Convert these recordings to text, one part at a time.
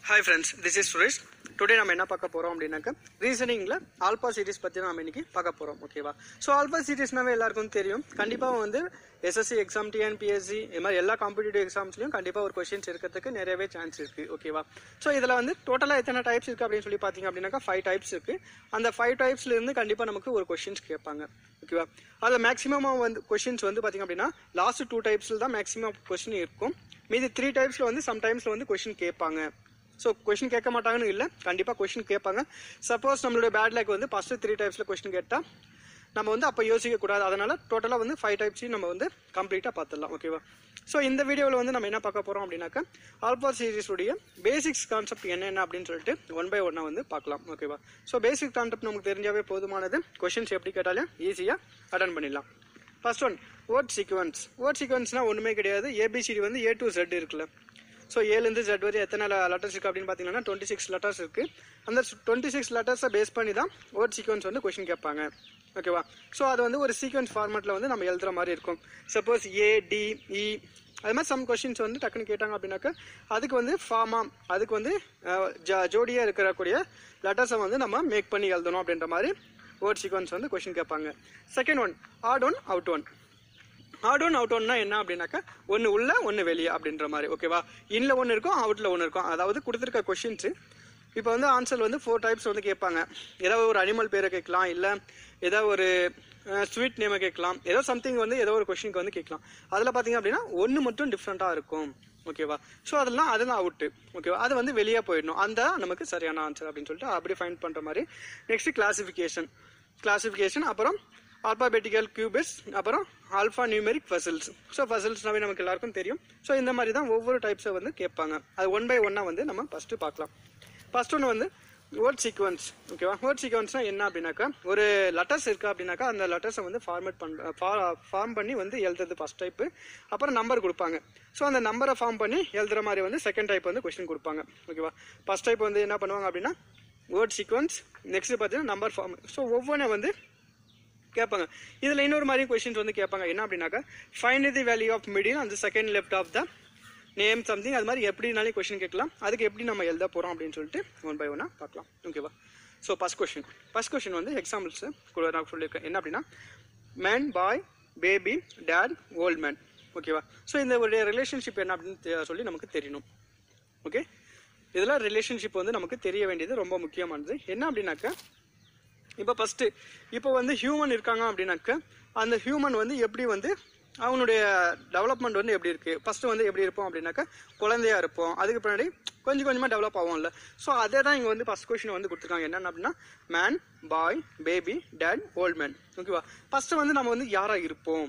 hi friends this is Suresh today நம்ம என்ன பார்க்க போகிறோம் அப்படின்னாக்க ரீசனிங்கில் ஆல்பா சீரிஸ் பற்றி நம்ம இன்னைக்கு பார்க்க போகிறோம் ஓகேவா ஸோ ஆல்பா சீரிஸ்னாவே எல்லாருக்கும் தெரியும் கண்டிப்பாக வந்து எஸ்எஸ்சி எக்ஸாம் டிஎன்பிஎஸ்சி இது மாதிரி எல்லா காம்படிட்டிவ் எக்ஸாம்ஸ்லையும் கண்டிப்பாக ஒரு கொஷின்ஸ் இருக்கிறதுக்கு நிறையவே சான்ஸ் இருக்குது ஓகேவா ஸோ இதில் வந்து டோட்டலாக எத்தனை டைப்ஸ் இருக்குது அப்படின்னு சொல்லி பார்த்தீங்க அப்படின்னாக்கா ஃபைவ் டைப்ஸ் இருக்குது அந்த ஃபைவ் டைப்ஸ்லேருந்து கண்டிப்பாக நமக்கு ஒரு கொஷின்ஸ் கேட்பாங்க ஓகேவா அதில் மேக்ஸிமமாக வந்து கொஷின்ஸ் வந்து பார்த்தீங்க அப்படின்னா லாஸ்ட் டூ டைப்ஸில் தான் மேக்ஸிமம் கொஷின் இருக்கும் மீதி த்ரீ டைப்ஸில் வந்து சம் டைம்ஸில் வந்து கொஷின் கேட்பாங்க ஸோ கொஷின் கேட்க மாட்டாங்கன்னு இல்லை கண்டிப்பாக கொஷின் கேட்பாங்க சப்போஸ் நம்மளுடைய பேட் லேக் வந்து ஃபஸ்ட்டு த்ரீ டைப்ஸில் கொஷின் கேட்டால் நம்ம வந்து அப்போ யோசிக்க கூடாது அதனால டோட்டலாக வந்து ஃபைவ் டைப்ஸையும் நம்ம வந்து கம்ப்ளீட்டாக பார்த்துடலாம் ஓகேவா ஸோ இந்த வீடியோவில் வந்து நம்ம என்ன பார்க்க போகிறோம் அப்படின்னாக்கா ஆல்பா சீரிஸுடைய பேசிக்ஸ் கான்செப்ட் என்னென்ன அப்படின்னு சொல்லிட்டு ஒன் பை ஒன்னாக வந்து பார்க்கலாம் ஓகேவா ஸோ பேசிக் கான்செப்ட் நமக்கு தெரிஞ்சாவே போதுமானது கொஷின்ஸ் எப்படி கேட்டாலும் ஈஸியாக அட்டன் பண்ணிடலாம் first one word sequence word சீக்வன்ஸ்னால் ஒன்றுமே கிடையாது ஏபிசிடி வந்து ஏ டு Z இருக்குல்ல ஸோ ஏலேருந்து ஜெட் வரை எத்தனை லெட்டர்ஸ் இருக்குது அப்படின்னு பார்த்தீங்கன்னா டுவெண்ட்டி சிக்ஸ் லெட்டர்ஸ் இருக்குது அந்த டுவெண்ட்டி சிக்ஸ் லெட்டர்ஸை பேஸ் பண்ணி தான் வேர்ட் சீக்வன்ஸ் வந்து கொஷின் கேட்பாங்க ஓகேவா ஸோ அது வந்து ஒரு சீக்வன்ஸ் ஃபார்மேட்டில் வந்து நம்ம எழுதுற மாதிரி இருக்கும் சப்போஸ் ஏ டி இ அது மாதிரி சம் கொஷின்ஸ் வந்து டக்குன்னு கேட்டாங்க அப்படின்னாக்கா அதுக்கு வந்து ஃபார்மா அதுக்கு வந்து அஹ், ஜ- ஜோடியா இருக்கக்கூடிய லெட்டர்ஸை வந்து நம்ம மேக் பண்ணி எழுதணும் அப்படின்ற மாதிரி வேர்ட் சீக்வன்ஸ் வந்து கொஷின் கேட்பாங்க second one odd one out one odd one out ஒன்னா என்ன அப்படின்னாக்கா ஒன்று உள்ள ஒன்று வெளியே அப்படின்ற மாதிரி ஓகேவா இன்ல ஒன்று இருக்கும் அவுட்ல ஒன்று இருக்கும் அதாவது கொடுத்துருக்க கொஷின்ஸ் இப்போ வந்து ஆன்சர் வந்து ஃபோர் டைப்ஸ் வந்து கேட்பாங்க ஏதாவது ஒரு அனிமல் பேரை கேட்கலாம் இல்லை ஏதாவது ஒரு ஸ்வீட் நேமை கேட்கலாம் ஏதோ சம்திங் வந்து ஏதோ ஒரு கொஷினுக்கு வந்து கேட்கலாம் அதில் பார்த்தீங்க அப்படின்னா ஒன்று மட்டும் டிஃப்ரெண்ட்டாக இருக்கும் ஓகேவா ஸோ அதெல்லாம் அதெல்லாம் அவுட்டு ஓகேவா அது வந்து வெளியே போயிடணும் அந்த நமக்கு சரியான ஆன்சர் அப்படின்னு சொல்லிட்டு அப்படி ஃபைண்ட் பண்ணுற மாதிரி நெக்ஸ்ட் கிளாசிஃபிகேஷன் கிளாசிஃபிகேஷன் அப்புறம் ஆல்பாபெட்டிக்கல் கியூபிஸ் அப்புறம் ஆல்ஃபா நியூமெரிக் ஃபசல்ஸ் ஸோ ஃபசல்ஸ்னாவே நமக்கு எல்லாருக்கும் தெரியும் ஸோ இந்த மாதிரி தான் ஒவ்வொரு டைப்ஸை வந்து கேட்பாங்க அது ஒன் பை ஒன்னாக வந்து நம்ம ஃபஸ்ட்டு பார்க்கலாம் ஃபர்ஸ்ட் ஒன்று வந்து வேர்ட் சீக்வன்ஸ் ஓகேவா வேர்ட் சீக்வன்ஸ்னா என்ன அப்படின்னாக்கா ஒரு லெட்டர்ஸ் இருக்கா அப்படின்னாக்கா அந்த லெட்டர்ஸை வந்து ஃபார்மேட் பண்ண ஃபார்ம் பண்ணி வந்து எழுதுறது ஃபர்ஸ்ட் டைப்பு அப்புறம் நம்பர் கொடுப்பாங்க ஸோ அந்த நம்பரை ஃபார்ம் பண்ணி எழுதுற மாதிரி வந்து செகண்ட் டைப் வந்து கொஸ்டின் கொடுப்பாங்க ஓகேவா ஃபர்ஸ்ட் டைப் வந்து என்ன பண்ணுவாங்க அப்படின்னா வேர்ட் சீக்வன்ஸ் நெக்ஸ்ட் பார்த்தீங்கன்னா நம்பர் ஃபார்ம் ஸோ ஒவ்வொன்றும் வந்து கேட்பாங்க இதில் இன்னொரு மாதிரி கொஸ்டின்ஸ் வந்து கேட்பாங்க என்ன அப்படின்னாக்கா find the value of middle அந்த second left of the name something அது மாதிரி எப்படினாலே கொஸ்டின் கேட்கலாம் அதுக்கு எப்படி நம்ம எழுத போகிறோம் அப்படின்னு சொல்லிட்டு ஒன் பை ஒன்னாக பார்க்கலாம் ஓகேவா so first question first question வந்து எக்ஸாம்பிள்ஸ் கூட நான் சொல்லியிருக்கேன் என்ன அப்படின்னா man boy baby dad old man ஓகேவா ஸோ இந்த ஒரு ரிலேஷன்ஷிப் என்ன அப்படின்னு தெ- சொல்லி நமக்கு தெரியணும் ஓகே இதில் ரிலேஷன்ஷிப் வந்து நமக்கு தெரிய வேண்டியது ரொம்ப முக்கியமானது என்ன அப்படின்னாக்கா இப்போ ஃபஸ்ட்டு இப்போ வந்து ஹியூமன் இருக்காங்க அப்படின்னாக்க அந்த ஹியூமன் வந்து எப்படி வந்து அவனுடைய டெவலப்மெண்ட் வந்து எப்படி இருக்குது ஃபஸ்ட்டு வந்து எப்படி இருப்போம் அப்படின்னாக்கா குழந்தையா இருப்போம் அதுக்கு பின்னாடி கொஞ்சம் கொஞ்சமாக டெவலப் ஆகும்ல ஸோ அதே தான் இங்கே வந்து ஃபஸ்ட் கொஷின் வந்து கொடுத்துருக்காங்க என்னென்ன அப்படின்னா man boy baby dad old man ஓகேவா ஃபஸ்ட்டு வந்து நம்ம வந்து யாராக இருப்போம்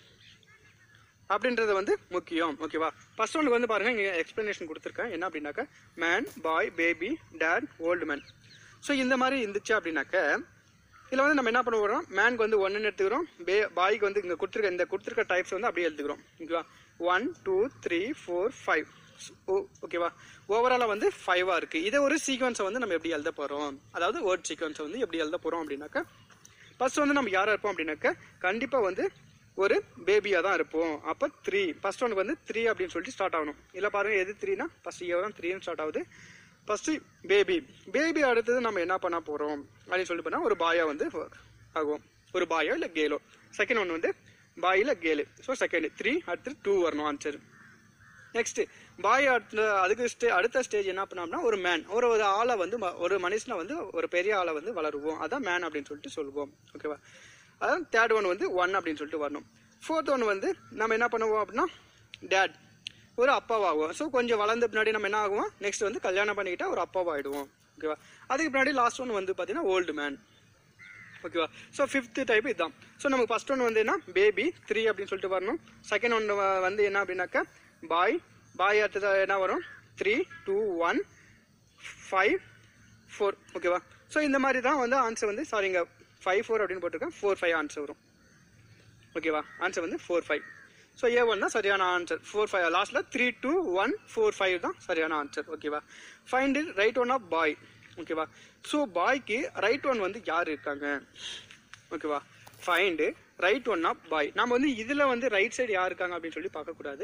அப்படின்றது வந்து முக்கியம் ஓகேவா ஃபர்ஸ்ட் ஒன்று வந்து பாருங்க இங்கே எக்ஸ்பிளனேஷன் கொடுத்துருக்கேன் என்ன அப்படின்னாக்கா man boy baby dad old man so இந்த மாதிரி இருந்துச்சு அப்படின்னாக்க இதில் வந்து நம்ம என்ன பண்ண போகிறோம் மேனுக்கு வந்து ஒன்றுன்னு எடுத்துக்கிறோம் பே பாய்க்கு வந்து இங்கே கொடுத்துருக்க இந்த கொடுத்துருக்க டைப்ஸ் வந்து அப்படியே எழுதுக்கிறோம் ஓகேவா one two three four five ஓகேவா ஓவராலாக வந்து ஃபைவாக இருக்குது இதை ஒரு சீக்வன்ஸை வந்து நம்ம எப்படி எழுத போகிறோம் அதாவது வேர்ட் சீக்வன்ஸை வந்து எப்படி எழுத போகிறோம் அப்படின்னாக்கா ஃபர்ஸ்ட் வந்து நம்ம யாராக இருப்போம் அப்படின்னாக்க கண்டிப்பாக வந்து ஒரு பேபியாக தான் இருப்போம் அப்போ த்ரீ ஃபர்ஸ்ட் ஒனுக்கு வந்து த்ரீ அப்படின்னு சொல்லிட்டு ஸ்டார்ட் ஆகணும் இல்லை பாருங்கள் எது த்ரீனா ஃபர்ஸ்ட் இயர் தான் த்ரீன்னு ஸ்டார்ட் ஆகுது ஃபர்ஸ்ட் பேபி பேபி அடுத்தது நம்ம என்ன பண்ண போகிறோம் அப்படின்னு சொல்லிட்டு பண்ணால் ஒரு பாயா வந்து ஆகும் ஒரு பாயோ இல்லை கேலோ செகண்ட் ஒன் வந்து பாயில் கேலு ஸோ செகண்ட் த்ரீ அடுத்து டூ வரணும் ஆன்சர் நெக்ஸ்ட் பாய் அடுத்த அதுக்கு ஸ்டே அடுத்த ஸ்டேஜ் என்ன பண்ணோம்னா ஒரு மேன் ஒரு ஒரு ஆளை வந்து ம- ஒரு மனுஷனை வந்து ஒரு பெரிய ஆளை வந்து வளருவோம் அதான் மேன் அப்படின்னு சொல்லிட்டு சொல்லுவோம் ஓகேவா அதான் தேர்ட் ஒன் வந்து ஒன் அப்படின்னு சொல்லிட்டு வரணும் ஃபோர்த் ஒன் வந்து நம்ம என்ன பண்ணுவோம் அப்படின்னா டேட் ஒரு அப்பாவாகுவோம் ஸோ கொஞ்சம் வளர்ந்த பின்னாடி நம்ம என்ன ஆகுவோம் நெக்ஸ்ட் வந்து கல்யாணம் பண்ணிக்கிட்டா ஒரு அப்பாவாயிடுவோம் ஓகேவா அதுக்கு பின்னாடி லாஸ்ட் ஒன் வந்து பார்த்தீங்கன்னா ஓல்டு மேன் ஓகேவா ஸோ ஃபிஃப்த் டைப் இதுதான் ஸோ நமக்கு ஃபர்ஸ்ட் ஒன் வந்து என்ன பேபி த்ரீ அப்படின்னு சொல்லிட்டு வரணும் செகண்ட் ஒன் வந்து என்ன அப்படின்னாக்கா பாய் பாய் அடுத்தது என்ன வரும் three two one five four ஓகேவா ஸோ இந்த மாதிரி தான் வந்து ஆன்சர் வந்து சாரிங்க ஃபைவ் ஃபோர் அப்படின்னு போட்டிருக்கேன் ஃபோர் ஃபைவ் ஆன்சர் வரும் ஓகேவா ஆன்சர் வந்து four five so A one தான் சரியான ஆன்சர் ஃபோர் ஃபைவ் லாஸ்ட்டில் three two one four five தான் சரியான ஆன்சர் ஓகேவா find right one of boy ஓகேவா ஸோ பாய்க்கு ரைட் ஒன் வந்து யார் இருக்காங்க ஓகேவா find right one of boy நம்ம வந்து இதில் வந்து ரைட் சைடு யார் இருக்காங்க அப்படின்னு சொல்லி பார்க்கக்கூடாது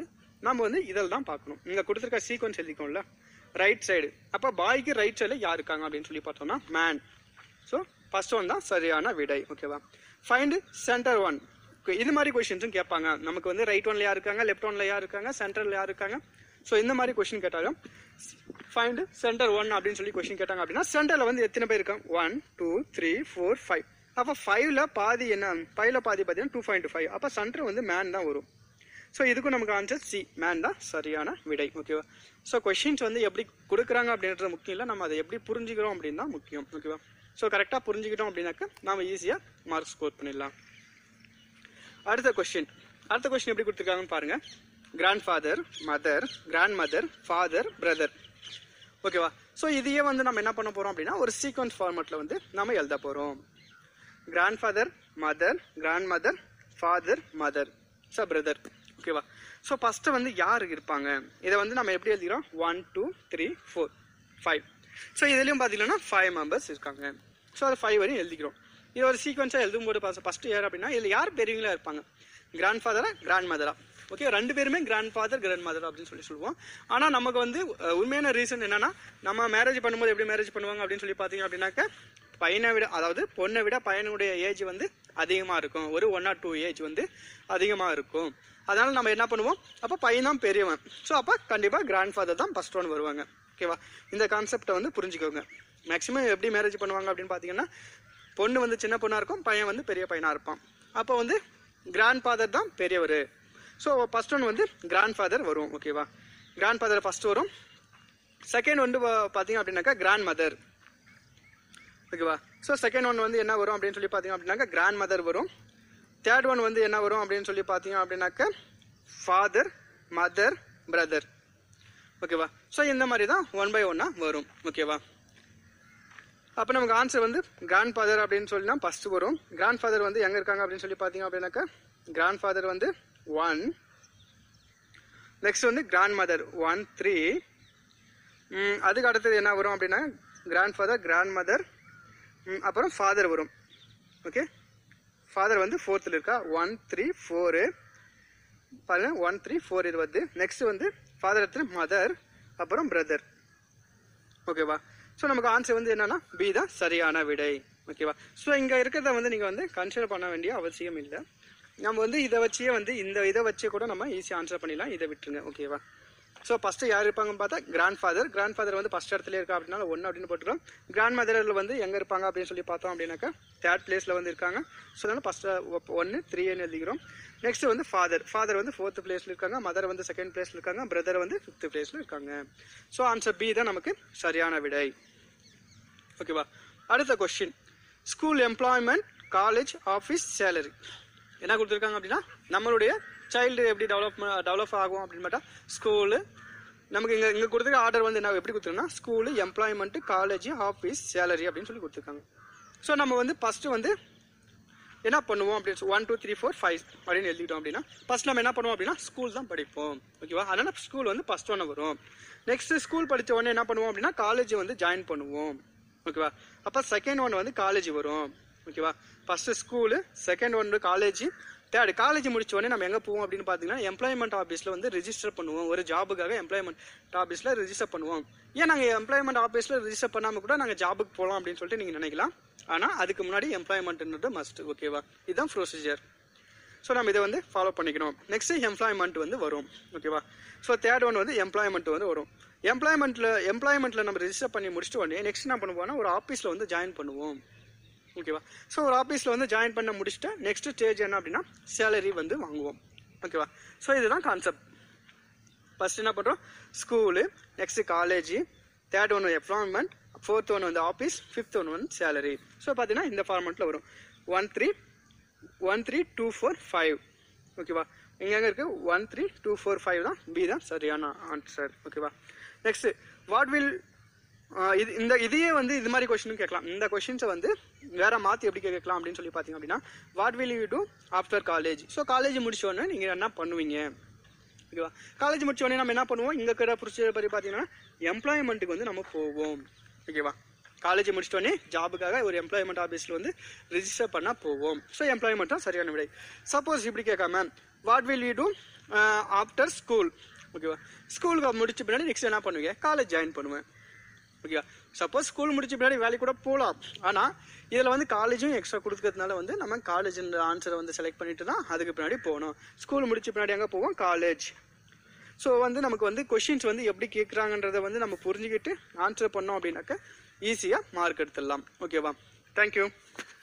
நம்ம வந்து இதில் தான் பார்க்கணும் இங்கே கொடுத்துருக்க சீக்வன்ஸ் எழுதிக்கோம்ல ரைட் சைடு அப்போ பாய்க்கு ரைட் சைடில் யார் இருக்காங்க அப்படின்னு சொல்லி பார்த்தோம்னா மேன் ஸோ ஃபர்ஸ்ட் ஒன் தான் சரியான விடை ஓகேவா ஃபைண்ட் சென்டர் ஒன் இது மாதிரி கொஷின்ஸும் கேட்பாங்க நமக்கு வந்து ரைட் ஒன்ல யார் இருக்காங்க லெஃப்ட் ஒன்ல யார் இருக்காங்க சென்டரில் யார் இருக்காங்க ஸோ இந்த மாதிரி கொஷின் கேட்டாலும் ஃபைண்ட் சென்டர் ஒன் அப்படின்னு சொல்லி கொஷின் கேட்டாங்க அப்படின்னா சென்டரில் வந்து எத்தனை பேர் இருக்காங்க one two three four five அப்போ ஃபைவ்ல பாதி என்ன ஃபைவ்ல பாதி பார்த்தீங்கன்னா டூ பாயிண்ட் ஃபைவ் அப்போ சென்டர் வந்து மேன் தான் வரும் ஸோ இதுக்கும் நமக்கு ஆன்சர் சி மேன் தான் சரியான விடை ஓகேவா ஸோ கொஷின்ஸ் வந்து எப்படி கொடுக்குறாங்க அப்படின்றது முக்கியம் இல்லை நம்ம அதை எப்படி புரிஞ்சுக்கிறோம் அப்படின்னு தான் முக்கியம் ஓகேவா ஸோ கரெக்டாக புரிஞ்சுக்கிட்டோம் அப்படின்னாக்க நாம ஈஸியாக மார்க் ஸ்கோர் பண்ணிடலாம் அடுத்த கொஸ்டின் அடுத்த கொஸ்டின் எப்படி கொடுத்துருக்காங்கன்னு பாருங்க grandfather mother grandmother father brother ஓகேவா ஸோ இதையே வந்து நம்ம என்ன பண்ண போறோம் அப்படின்னா ஒரு சீக்வன்ஸ் ஃபார்மேட்டில் வந்து நம்ம எழுத போகிறோம் grandfather mother grandmother father mother so brother ஓகேவா ஸோ ஃபஸ்ட்டு வந்து யார் இருப்பாங்க இதை வந்து நம்ம எப்படி எழுதிக்கிறோம் one two three four five so இதுலேயும் பார்த்தீங்கன்னா ஃபைவ் மெம்பர்ஸ் இருக்காங்க ஸோ அது ஃபைவ் வரையும் எழுதிக்கிறோம் இது ஒரு சீக்வன்ஸாக எழுதும்போது ஃபஸ்ட்டு யார் அப்படின்னா இதில் யார் பெரியவங்களா இருப்பாங்க கிராண்ட் ஃபாதரா கிராண்ட் மதரா ஓகே ரெண்டு பேருமே கிராண்ட் ஃபாதர் கிராண்ட் மதர் அப்படின்னு சொல்லி சொல்லுவோம் ஆனால் நமக்கு வந்து அஹ், உண்மையான ரீசன் என்னன்னா நம்ம மேரேஜ் பண்ணும்போது எப்படி மேரேஜ் பண்ணுவாங்க அப்படின்னு சொல்லி பார்த்தீங்க அப்படின்னாக்க பையனை விட அதாவது பொண்ணை விட பையனுடைய ஏஜ் வந்து அதிகமாக இருக்கும் ஒரு ஒன் ஆர் டூ ஏஜ் வந்து அதிகமாக இருக்கும் அதனால நம்ம என்ன பண்ணுவோம் அப்போ பையன் தான் பெரியவன் ஸோ அப்போ கண்டிப்பாக கிராண்ட் ஃபாதர் தான் ஃபர்ஸ்ட் ஒன் வருவாங்க ஓகேவா இந்த கான்செப்டை வந்து புரிஞ்சுக்கோங்க மேக்ஸிமம் எப்படி மேரேஜ் பண்ணுவாங்க அப்படின்னு பார்த்தீங்கன்னா பொண்ணு வந்து சின்ன பொண்ணாக இருக்கும் பையன் வந்து பெரிய பையனாக இருப்பான் அப்போ வந்து கிராண்ட் ஃபாதர் தான் பெரியவர் ஸோ ஃபர்ஸ்ட் ஒன் வந்து கிராண்ட் ஃபாதர் வரும் ஓகேவா கிராண்ட் ஃபாதர் ஃபர்ஸ்ட் வரும் செகண்ட் வந்து பா- பார்த்தீங்க அப்படின்னாக்கா கிராண்ட் மதர் ஓகேவா ஸோ செகண்ட் ஒன் வந்து என்ன வரும் அப்படின்னு சொல்லி பார்த்தீங்க அப்படின்னாக்கா கிராண்ட் மதர் வரும் தேர்ட் ஒன் வந்து என்ன வரும் அப்படின்னு சொல்லி பார்த்தீங்க அப்படின்னாக்கா ஃபாதர் மதர் பிரதர் ஓகேவா ஸோ இந்த மாதிரி தான் ஒன் பை ஒன்னாக வரும் ஓகேவா அப்போ நமக்கு ஆன்சர் வந்து கிராண்ட் ஃபாதர் அப்படின்னு சொல்லி ஃபர்ஸ்ட் வரும் கிராண்ட் ஃபாதர் வந்து எங்கே இருக்காங்க அப்படின்னு சொல்லி பார்த்தீங்க அப்படின்னாக்கா கிராண்ட் ஃபாதர் வந்து ஒன் நெக்ஸ்ட் வந்து கிராண்ட் மதர் ஒன் த்ரீ அதுக்கு அடுத்தது என்ன வரும் அப்படின்னா கிராண்ட் ஃபாதர் கிராண்ட் மதர் அப்புறம் ஃபாதர் வரும் ஓகே ஃபாதர் வந்து ஃபோர்த்தில் இருக்கா ஒன் த்ரீ ஃபோரு பாருங்க ஒன் த்ரீ ஃபோர் இது வருது நெக்ஸ்ட் வந்து ஃபாதர் எடுத்து மதர் அப்புறம் பிரதர் ஓகேவா ஸோ நமக்கு ஆன்சர் வந்து என்னன்னா பி தான் சரியான விடை ஓகேவா ஸோ இங்கே இருக்கிறத வந்து நீங்கள் வந்து கன்சிடர் பண்ண வேண்டிய அவசியம் இல்லை நம்ம வந்து இதை வச்சே வந்து இந்த இதை வச்சே கூட நம்ம ஈஸியாக ஆன்சர் பண்ணிடலாம் இதை விட்டுருங்க ஓகேவா ஸோ ஃபஸ்ட்டு யார் இருப்பாங்கன்னு பார்த்தா கிராண்ட் ஃபாதர் கிராண்ட் ஃபாதர் வந்து ஃபஸ்ட் இடத்துல இருக்கா அப்படின்னா ஒன்று அப்படின்னு போட்டுக்கிறோம் கிராண்ட் மதரில் வந்து எங்கே இருப்பாங்க அப்படின்னு சொல்லி பார்த்தோம் அப்படின்னாக்கா தேர்ட் பிளேஸில் வந்து இருக்காங்க ஸோ அதனால் ஃபஸ்ட்டு ஒன்று த்ரீன்னு எழுதிக்கிறோம் நெக்ஸ்ட் வந்து ஃபாதர் ஃபாதர் வந்து ஃபோர்த் பிளேஸில் இருக்காங்க மதர் வந்து செகண்ட் பிளேஸில் இருக்காங்க பிரதர் வந்து ஃபிஃப்த் பிளேஸில் இருக்காங்க ஸோ ஆன்சர் பி தான் நமக்கு சரியான விடை ஓகேவா அடுத்த question school employment college office salary என்ன கொடுத்துருக்காங்க அப்படின்னா நம்மளுடைய சைல்டு எப்படி டெவலப் டெவலப் ஆகும் அப்படின்னு பார்த்தா ஸ்கூலு நமக்கு இங்கே இங்கே கொடுத்துருக்க ஆர்டர் வந்து என்ன எப்படி கொடுத்துருக்கோம்னா school employment college office salary அப்படின்னு சொல்லி கொடுத்துருக்காங்க ஸோ நம்ம வந்து ஃபஸ்ட்டு வந்து என்ன பண்ணுவோம் அப்படின்னு one two three four five அப்படின்னு எழுதிட்டோம் அப்படின்னா ஃபர்ஸ்ட் நம்ம என்ன பண்ணுவோம் அப்படின்னா ஸ்கூல் தான் படிப்போம் ஓகேவா அதனால ஸ்கூல் வந்து ஃபர்ஸ்ட் ஒன்று வரும் நெக்ஸ்ட் ஸ்கூல் படித்த உடனே என்ன பண்ணுவோம் அப்படின்னா காலேஜ் வந்து ஜாயின் பண்ணுவோம் ஓகேவா அப்போ செகண்ட் ஒன் வந்து காலேஜ் வரும் ஓகேவா first school second one college third college முடிச்ச உடனே நம்ம எங்கே போவோம் அப்படின்னு பார்த்தீங்கன்னா எம்ப்ளாய்மெண்ட் ஆஃபீஸில் வந்து ரிஜிஸ்டர் பண்ணுவோம் ஒரு ஜாபுக்காக எம்ப்ளாய்மெண்ட் ஆஃபீஸில் ரிஜிஸ்டர் பண்ணுவோம் ஏன் நாங்கள் எம்ப்ளாய்மெண்ட் ஆஃபீஸில் ரிஜிஸ்டர் பண்ணாமல் கூட நாங்கள் ஜாபுக்கு போகலாம் அப்படின்னு சொல்லிட்டு நீங்கள் நினைக்கலாம் ஆனால் அதுக்கு முன்னாடி எம்ப்ளாய்மெண்ட்ன்றது மஸ்ட் ஓகேவா இதுதான் ப்ரொசீஜர் ஸோ நம்ம இதை வந்து ஃபாலோ பண்ணிக்கணும் நெக்ஸ்ட் எம்ப்ளாய்மெண்ட் வந்து வரும் ஓகேவா ஸோ தேர்ட் ஒன் வந்து எம்ப்ளாய்மெண்ட் வந்து வரும் எம்ப்ளாய்மெண்ட்டில் எம்ப்ளாய்மெண்ட்டில் நம்ம ரிஜிஸ்டர் பண்ணி முடிச்சுட்டு உடனே நெக்ஸ்ட் என்ன பண்ணுவோம்னா ஒரு ஆஃபீஸில் வந்து ஜாயின் பண்ணுவோம் ஓகேவா ஸோ ஒரு ஆஃபீஸில் வந்து ஜாயின் பண்ண முடிச்சுட்டு நெக்ஸ்ட் ஸ்டேஜ் என்ன அப்படின்னா சேலரி வந்து வாங்குவோம் ஓகேவா ஸோ இதுதான் கான்செப்ட் ஃபர்ஸ்ட் என்ன பண்ணுறோம் school next college third one employment fourth one வந்து ஆஃபீஸ் ஃபிஃப்த் ஒன் வந்து சேலரி ஸோ பார்த்தீங்கன்னா இந்த ஃபார்மெட்டில் வரும் one three one three two four five ஓகேவா இங்கே எங்கே இருக்குது one three two four five தான் பி தான் சரியான ஆன்சர் ஓகேவா நெக்ஸ்ட் வாட் வில் இது இந்த இதையே வந்து இது மாதிரி கொஸ்டினும் கேட்கலாம் இந்த கொஸ்டின்ஸை வந்து வேற மாற்றி எப்படி கேட்கலாம் அப்படின்னு சொல்லி பார்த்தீங்க அப்படின்னா what will you do after college so college முடிச்ச உடனே நீங்கள் என்ன பண்ணுவீங்க ஓகேவா காலேஜ் முடிச்ச உடனே நம்ம என்ன பண்ணுவோம் இங்கே இருக்கிற ப்ரொசீஜர் பற்றி பார்த்தீங்கன்னா எம்ப்ளாய்மெண்ட்டுக்கு வந்து நம்ம போவோம் ஓகேவா காலேஜ் முடிச்சிட்ட உடனே ஜாபுக்காக ஒரு எம்ப்ளாய்மெண்ட் ஆஃபீஸில் வந்து ரிஜிஸ்டர் பண்ணால் போவோம் ஸோ எம்ப்ளாய்மெண்ட் தான் சரியான விடை சப்போஸ் இப்படி கேட்காம what will you do after school ஓகேவா ஸ்கூலுக்கு முடிச்ச பின்னாடி நெக்ஸ்ட் என்ன பண்ணுவீங்க காலேஜ் ஜாயின் பண்ணுவேன் ஓகேவா சப்போஸ் ஸ்கூல் முடிச்ச பின்னாடி வேலைக்கு கூட போகலாம் ஆனால் இதில் வந்து காலேஜும் எக்ஸ்ட்ரா கொடுக்கறதுனால வந்து நம்ம காலேஜ் ஆன்சரை வந்து செலக்ட் பண்ணிட்டு தான் அதுக்கு பின்னாடி போகணும் ஸ்கூல் முடிச்ச பின்னாடி எங்கே போவோம் காலேஜ் ஸோ வந்து நமக்கு வந்து கொஷின்ஸ் வந்து எப்படி கேட்குறாங்கன்றத வந்து நம்ம புரிஞ்சுக்கிட்டு ஆன்சர் பண்ணோம் அப்படின்னாக்க ஈஸியாக மார்க் எடுத்துடலாம் ஓகேவா தேங்க்யூ